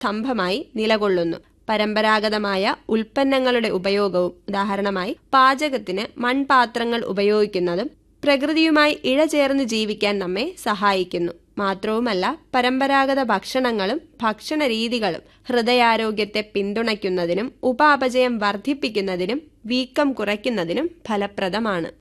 സ്തംഭമായി നിലകൊള്ളുന്നു പരമ്പരാഗതമായ ഉൽപ്പന്നങ്ങളുടെ ഉപയോഗവും ഉദാഹരണമായി പാചകത്തിന് മൺപാത്രങ്ങൾ ഉപയോഗിക്കുന്നതും പ്രകൃതിയുമായി ഇഴചേർന്ന് ജീവിക്കാൻ നമ്മെ സഹായിക്കുന്നു മാത്രവുമല്ല പരമ്പരാഗത ഭക്ഷണങ്ങളും ഭക്ഷണ രീതികളും ഹൃദയാരോഗ്യത്തെ പിന്തുണയ്ക്കുന്നതിനും ഉപാപചയം വർദ്ധിപ്പിക്കുന്നതിനും വീക്കം കുറയ്ക്കുന്നതിനും ഫലപ്രദമാണ്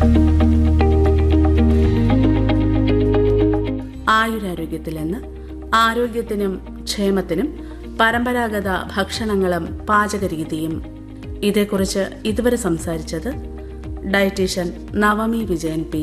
ആയുരാരോഗ്യത്തിൽ നിന്ന് ആരോഗ്യത്തിനും ക്ഷേമത്തിനും പരമ്പരാഗത ഭക്ഷണങ്ങളും പാചകരീതിയും ഇതേക്കുറിച്ച് ഇതുവരെ സംസാരിച്ചത് ഡയറ്റീഷ്യൻ നവമി വിജയൻ പി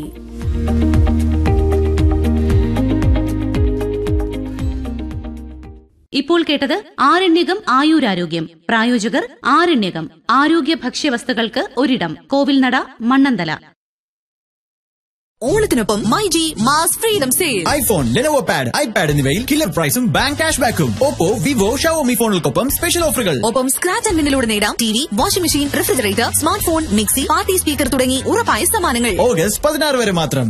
ഇപ്പോൾ കേട്ടത് ആരണ്യകം ആയുരാരോഗ്യം പ്രായോജകർ ആരണ്യകം ആരോഗ്യ ഭക്ഷ്യവസ്തുക്കൾക്ക് ഒരിടം കോവിൽനട മണ്ണന്തല ഓണത്തിനൊപ്പം my G mass freedom sale iPhone Lenovo pad iPad എന്നിവയിൽ കില്ലർ പ്രൈസും ബാങ്ക് ക്യാഷ് ബാക്കും ഓപ്പോ വിവോ ഷവോമി ഫോണുകൾക്കൊപ്പം സ്പെഷ്യൽ ഓഫറുകൾ ഒപ്പം സ്ക്രാച്ച് ആൻഡ് വിന്നിലൂടെ നേടാം T V washing machine refrigerator smart phone mixie party speaker തുടങ്ങി ഉറപ്പായ സമ്മാനങ്ങൾ ഓഗസ്റ്റ് പതിനാറ് വരെ മാത്രം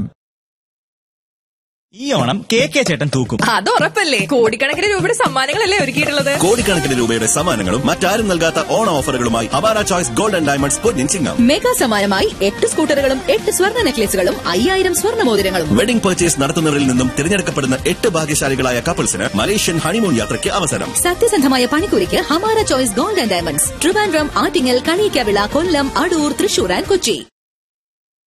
ഈ ഓണം കെ കെ ചേട്ടൻ തൂക്കും അത് ഉറപ്പല്ലേ കോടിക്കണക്കിന് രൂപയുടെ സമ്മാനങ്ങളല്ലേ ഒരുക്കിയിട്ടുള്ളത് കോടിക്കണക്കിന് രൂപയുടെ സമ്മാനങ്ങളും മറ്റാരും നൽകാത്ത ഓണ ഓഫറുകളുമായി അവാര ചോയ്സ് ഗോൾഡ് ആൻഡ് ഡയമണ്ട്സ് പൊന്നിൻ ചിങ്ങം മെഗാ സമ്മാനമായി എട്ട് സ്കൂട്ടറുകളും എട്ട് സ്വർണ്ണ നെക്ലേസുകളും അയ്യായിരം സ്വർണ്ണ മോതിരങ്ങളും വെഡിംഗ് പർച്ചേസ് നടത്തുന്നവരിൽ നിന്നും തിരഞ്ഞെടുക്കപ്പെടുന്ന എട്ട് ഭാഗ്യശാലികളായ കപ്പിൾസിന് മലേഷ്യൻ ഹണിമൂൺ യാത്രയ്ക്ക് അവസരം സത്യസന്ധമായ പണിക്കൂലിക്ക് Hamara choice gold and diamonds Trivandrum Attingal Kaniyakkavila Kollam Adoor Thrissur and Kochi